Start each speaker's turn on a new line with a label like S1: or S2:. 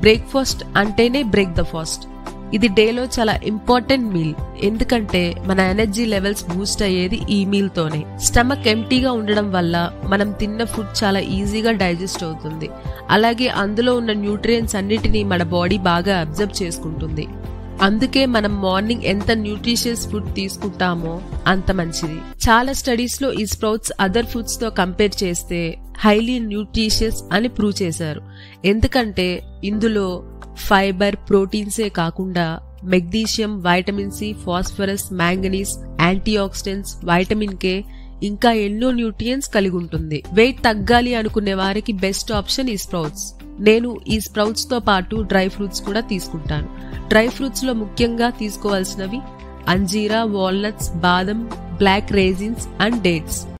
S1: breakfast అంటేనే break the fast ఇది డేలో చాలా ఇంపార్టెంట్ మీల్ ఎందుకంటే మన ఎనర్జీ లెవెల్స్ బూస్ట్ అయ్యేది ఈ మీల్ తోనే స్టమక్ ఎంటీగా ఉండడం వల్ల మనం తిన్న ఫుడ్ చాలా ఈజీగా డైజెస్ట్ అవుతుంది అలాగే అందులో ఉన్న న్యూట్రియన్స్ అన్నిటినీ మన బాడీ బాగా అబ్జర్వ్ చేసుకుంటుంది అందుకే మనం మార్నింగ్ ఎంత న్యూట్రిషియస్ ఫుడ్ తీసుకుంటామో అంత మంచిది చాలా స్టడీస్ లో ఈ స్ప్రౌట్స్ అదర్ ఫుడ్స్ తో కంపేర్ చేస్తే హైలీ న్యూట్రిషియస్ అని ప్రూవ్ చేశారు ఎందుకంటే ఇందులో ఫైబర్ ప్రోటీన్సే కాకుండా magnesium vitamin C phosphorus manganese antioxidants vitamin K ఇంకా ఎన్నో న్యూట్రియన్స్ కలిగి ఉంటుంది వెయిట్ తగ్గాలి అనుకునే వారికి బెస్ట్ ఆప్షన్ ఈ స్ప్రౌట్స్ నేను ఈ స్ప్రౌట్స్ తో పాటు డ్రై ఫ్రూట్స్ కూడా తీసుకుంటాను డ్రై ఫ్రూట్స్ లో ముఖ్యంగా తీసుకోవాల్సినవి అంజీరా వాల్నట్స్ బాదం బ్లాక్ రేజిన్స్ అండ్ డేట్స్